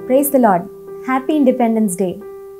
praise the lord happy independence day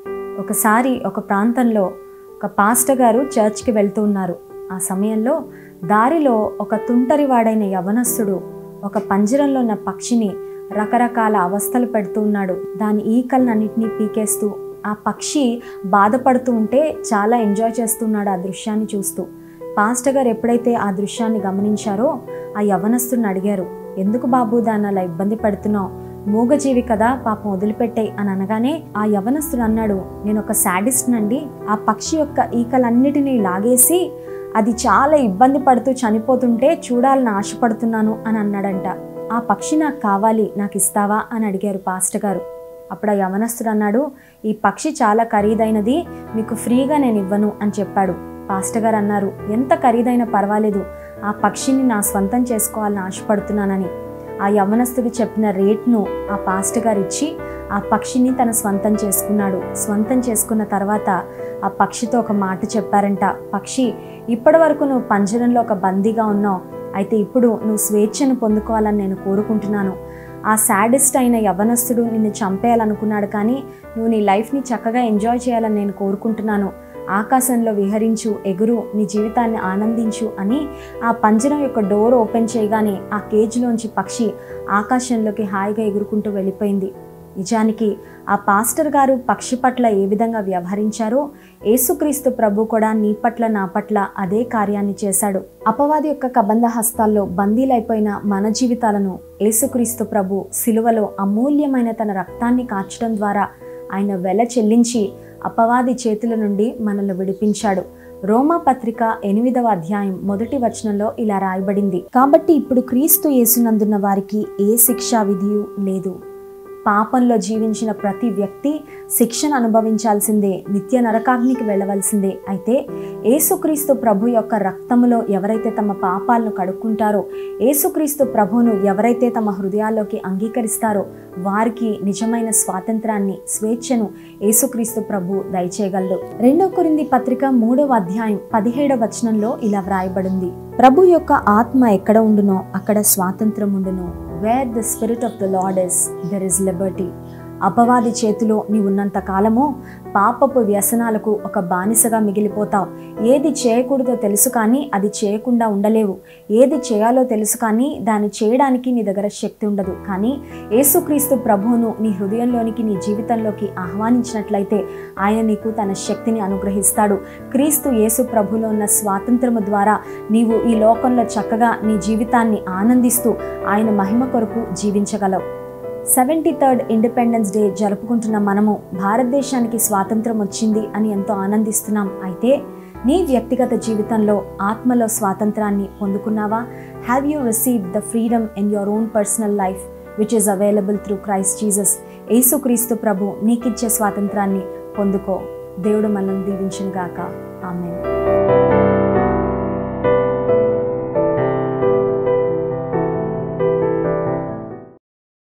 ఒకసారి ఒక ప్రాంతంలో ఒక పాస్టర్ గారు చర్చ్కి వెళ్తూ ఉన్నారు ఆ సమయంలో దారిలో ఒక తుంటరివాడైన యవనస్తుడు ఒక పంజరంలో ఉన్న పక్షిని రకరకాల అవస్థలు పెడుతూ ఉన్నాడు దాని ఈకలన్నింటినీ పీకేస్తూ ఆ పక్షి బాధపడుతూ ఉంటే చాలా ఎంజాయ్ చేస్తున్నాడు ఆ దృశ్యాన్ని చూస్తూ పాస్టర్ గారు ఎప్పుడైతే ఆ దృశ్యాన్ని గమనించారో ఆ యవనస్తుడిని అడిగారు ఎందుకు బాబు దాన్ని అలా ఇబ్బంది పెడుతున్నావు మూగజీవి కదా పాపం వదిలిపెట్టాయి అని అనగానే ఆ యవనస్తుడు అన్నాడు నేను ఒక శాడిస్ట్ నండి ఆ పక్షి యొక్క ఈకలన్నిటినీ లాగేసి అది చాలా ఇబ్బంది పడుతూ చనిపోతుంటే చూడాలని ఆశపడుతున్నాను అని అన్నాడంట ఆ పక్షి నాకు కావాలి నాకు ఇస్తావా అని అడిగారు పాస్టర్ గారు అప్పుడు ఆ యవనస్తుడు అన్నాడు ఈ పక్షి చాలా ఖరీదైనది మీకు ఫ్రీగా నేను ఇవ్వను అని చెప్పాడు పాస్టర్ గారు అన్నారు ఎంత ఖరీదైనా పర్వాలేదు ఆ పక్షిని నా స్వంతం చేసుకోవాలని ఆశపడుతున్నానని ఆ యవనస్తుడు చెప్పిన రేట్ను ఆ పాస్టర్ గారు ఇచ్చి ఆ పక్షిని తన స్వంతం చేసుకున్నాడు స్వంతం చేసుకున్న తర్వాత ఆ పక్షితో ఒక మాట చెప్పారంట పక్షి ఇప్పటి వరకు నువ్వు పంజరంలో ఒక బందీగా ఉన్నావు అయితే ఇప్పుడు నువ్వు స్వేచ్ఛను పొందుకోవాలని నేను కోరుకుంటున్నాను ఆ సాడెస్ట్ అయిన యవనస్తుడు నిన్ను చంపేయాలనుకున్నాడు కానీ నువ్వు నీ లైఫ్ని చక్కగా ఎంజాయ్ చేయాలని నేను కోరుకుంటున్నాను ఆకాశంలో విహరించు ఎగురు నీ జీవితాన్ని ఆనందించు అని ఆ పంజరం యొక్క డోర్ ఓపెన్ చేయగానే ఆ కేజ్లోంచి పక్షి ఆకాశంలోకి హాయిగా ఎగురుకుంటూ వెళ్ళిపోయింది నిజానికి ఆ పాస్టర్ గారు పక్షి పట్ల ఏ విధంగా వ్యవహరించారో యేసుక్రీస్తు ప్రభు కూడా నీ పట్ల నా పట్ల అదే కార్యాన్ని చేశాడు అపవాది యొక్క కబంధ హస్తాల్లో బందీలైపోయిన మన జీవితాలను యేసుక్రీస్తు ప్రభు సిలువలో అమూల్యమైన తన రక్తాన్ని కార్చడం ద్వారా ఆయన వెల చెల్లించి అపవాది చేతుల నుండి మనల్ని విడిపించాడు రోమా పత్రిక ఎనిమిదవ అధ్యాయం మొదటి వచనంలో ఇలా రాయబడింది కాబట్టి ఇప్పుడు క్రీస్తు యేసునందున్న వారికి ఏ శిక్షా విధియు లేదు పాపంలో జీవించిన ప్రతి వ్యక్తి శిక్షను అనుభవించాల్సిందే నిత్య నరకాగ్నికి వెళ్ళవలసిందే అయితే ఏసుక్రీస్తు ప్రభు యొక్క రక్తములో ఎవరైతే తమ పాపాలను కడుక్కుంటారో ఏసుక్రీస్తు ప్రభువును ఎవరైతే తమ హృదయాల్లోకి అంగీకరిస్తారో వారికి నిజమైన స్వాతంత్రాన్ని స్వేచ్ఛను యేసుక్రీస్తు ప్రభు దయచేయగలడు రెండో కొరింది పత్రిక మూడవ అధ్యాయం పదిహేడవ వచనంలో ఇలా వ్రాయబడింది ప్రభు యొక్క ఆత్మ ఎక్కడ ఉండునో అక్కడ స్వాతంత్రం ఉండును where the spirit of the lord is there is liberty అపవాది చేతిలో నీ ఉన్నంత కాలము పాపపు వ్యసనాలకు ఒక బానిసగా మిగిలిపోతావు ఏది చేయకూడదో తెలుసు కానీ అది చేయకుండా ఉండలేవు ఏది చేయాలో తెలుసు కానీ దాన్ని చేయడానికి నీ దగ్గర శక్తి ఉండదు కానీ యేసుక్రీస్తు ప్రభువును నీ హృదయంలోనికి నీ జీవితంలోకి ఆహ్వానించినట్లయితే ఆయన నీకు తన శక్తిని అనుగ్రహిస్తాడు క్రీస్తు యేసు ప్రభులో ఉన్న స్వాతంత్రము ద్వారా నీవు ఈ లోకంలో చక్కగా నీ జీవితాన్ని ఆనందిస్తూ ఆయన మహిమ కొరకు జీవించగలవు సెవెంటీ థర్డ్ ఇండిపెండెన్స్ డే జరుపుకుంటున్న మనము భారతదేశానికి స్వాతంత్రం వచ్చింది అని ఎంతో ఆనందిస్తున్నాం అయితే నీ వ్యక్తిగత జీవితంలో ఆత్మలో స్వాతంత్రాన్ని పొందుకున్నావా have you receive the freedom in your own personal life which is available through Christ Jesus యేసుక్రీస్తు ప్రభు నీకిచ్చే స్వాతంత్రాన్ని పొందుకో దేవుడు మనల్ని దీవించును గాక ఆమెన్